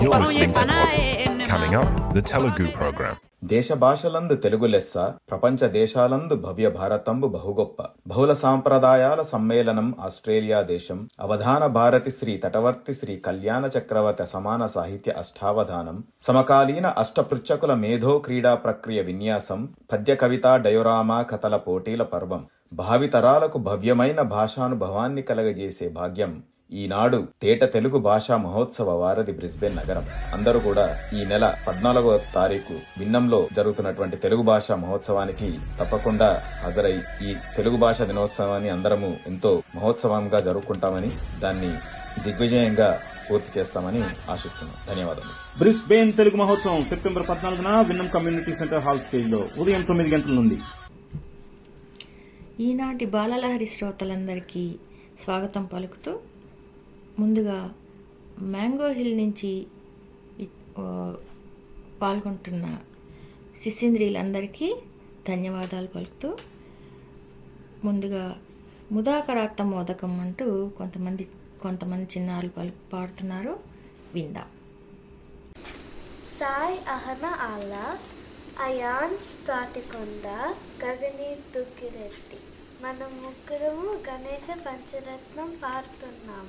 You're listening to Pod. Coming up, the Telugu program. దేశ భాషలందు తెలుగు లెస్స ప్రపంచ దేశాలందు భవ్య భారతంబు బహుగొప్ప బహుళ సాంప్రదాయాల సమ్మేళనం ఆస్ట్రేలియా దేశం అవధాన భారతి శ్రీ తటవర్తి శ్రీ కళ్యాణ చక్రవర్తి సమాన సాహిత్య అష్టావధానం సమకాలీన అష్టపృచ్చకుల మేధో క్రీడా ప్రక్రియ విన్యాసం పద్య కవిత డయోరామా కథల పోటీల పర్వం భావితరాలకు భవ్యమైన భాషానుభవాన్ని కలగజేసే భాగ్యం ఈనాడు తేట తెలుగు భాషా మహోత్సవ వారధి బ్రిస్బెన్ నగరం అందరూ కూడా ఈ నెల పద్నాలుగవ తారీఖు విన్నంలో జరుగుతున్నటువంటి తెలుగు భాషా మహోత్సవానికి తప్పకుండా హాజరై ఈ తెలుగు భాష దినోత్సవాన్ని అందరము ఎంతో మహోత్సవంగా జరుపుకుంటామని దాన్ని దిగ్విజయంగా పూర్తి చేస్తామని ఆశిస్తున్నాం ధన్యవాదాలు బ్రిస్బేన్ తెలుగు మహోత్సవం సెప్టెంబర్ పద్నాలుగున విన్నం కమ్యూనిటీ సెంటర్ హాల్ స్టేజ్ లో ఉదయం తొమ్మిది గంటల నుండి ఈనాటి బాలలహరి శ్రోతలందరికీ స్వాగతం పలుకుతూ ముందుగా మ్యాంగో హిల్ నుంచి ఇ- ఆ, పాల్గొంటున్న శిశింద్రియులందరికీ ధన్యవాదాలు పలుకుతూ ముందుగా ముదాకరాత్త మోదకం అంటూ కొంతమంది కొంతమంది చిన్నారులు పలు పాడుతున్నారు విందాం సాయ్ అహన ఆలా అయాన్ తాటికొండ గగని దుగ్గిరెడ్డి మనం ముగ్గురము గణేష పంచరత్నం పాడుతున్నాము